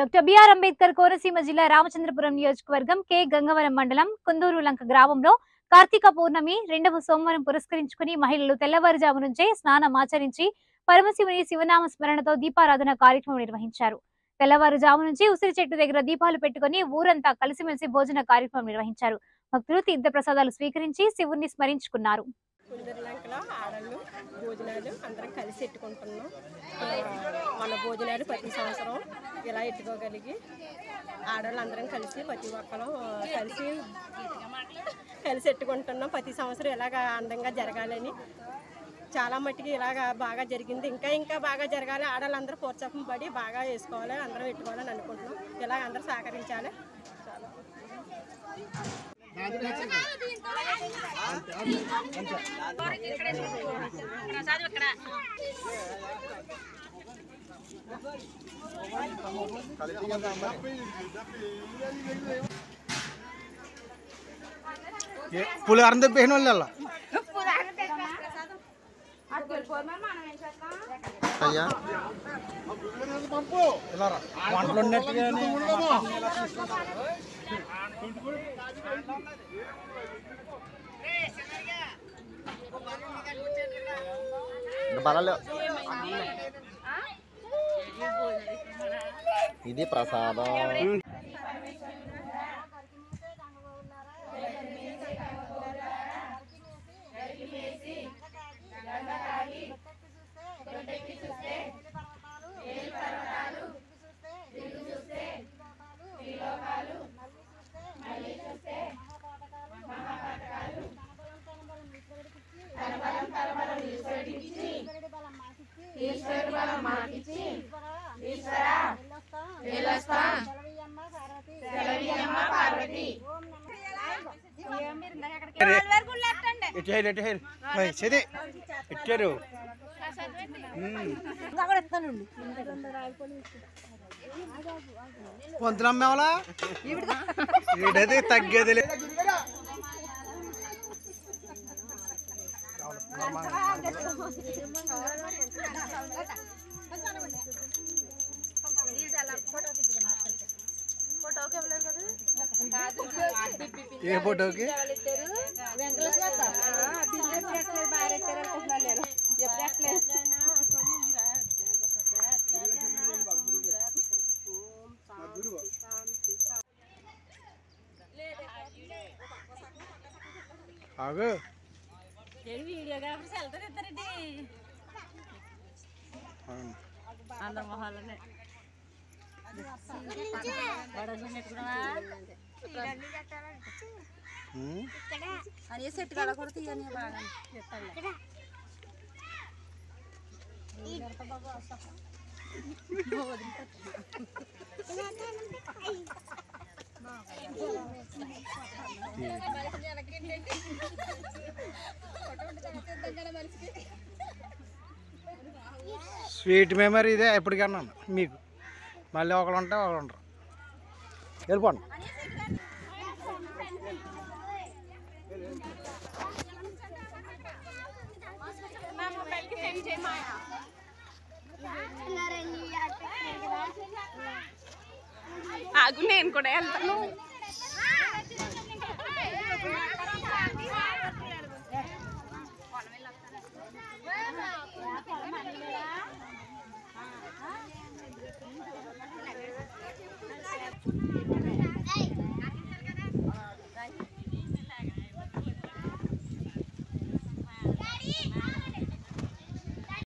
Doctor BR Ambedkar Konaseema జిల్లా రామచంద్రపురం నియోజకవర్గం K Gangavaram మండలం కుందూరు లంక గ్రామంలో కార్తీక పౌర్ణమి రెండవ సోమవారం పురస్కరించుకుని మహిళలు తెల్లవారుజాము నుంచే స్నానం ఆచరించి పరమశివుని శివనామ స్మరణతో దీపారాధన కార్యక్రమం నిర్వహించారు తెల్లవారుజాము నుంచి ఉసిరి చెట్టు దగ్గర దీపాలు పెట్టుకుని ఊరంతా కలిసిమెలిసి భోజన కార్యక్రమం నిర్వహించారు భక్తులు తీర్థ ప్రసాదాలు స్వీకరించి శివుణ్ణి స్మరించుకున్నారు కుందరిలంకలో ఆడళ్ళు భోజనాలు అందరం కలిసి ఎట్టుకుంటున్నాం ఆ, మన భోజనాలు ప్రతి సంవత్సరం ఇలా ఎట్టుకోగలిగి ఆడవాళ్ళు అందరం కలిసి ప్రతి ఒక్కరు కలిసి కలిసి ఎట్టుకుంటున్నాం ప్రతి సంవత్సరం ఇలాగ అందంగా జరగాలని చాలా మట్టికి ఇలాగ బాగా జరిగింది ఇంకా ఇంకా బాగా జరగాలి ఆడవాళ్ళందరూ ప్రోత్సాహం పడి బాగా వేసుకోవాలి అందరం పెట్టుకోవాలని అనుకుంటున్నాం ఇలా అందరూ సహకరించాలి చాలా పులిహారం తెప్పేసిన వాళ్ళు వెళ్ళా అయ్యా ఇలారా. వంటలు ఉన్నట్టుగా బలాలు ఇది ప్రసాదం ఎట్టేరు ఎట్టేరు సరే ఎట్టారు పొంతులు అమ్మేవాళ్ళ వీడైతే తగ్గేది లేదు ఏ ఫోటోకి ఆగు వీడియో కాబట్టి సెల్టర్ ఇద్దరండి అవును. అందరి మొహాలనే ఉమ్. అని సెట్ కాడ కూడా తీయని బాగా స్వీట్ మెమరీ ఇదే ఎప్పటికన్నా మీకు మళ్ళీ ఒకళ్ళు ఉంటే ఒకళ్ళు ఉండరు వెళ్ళిపోండి ఆగు నేను కూడా వెళ్తాను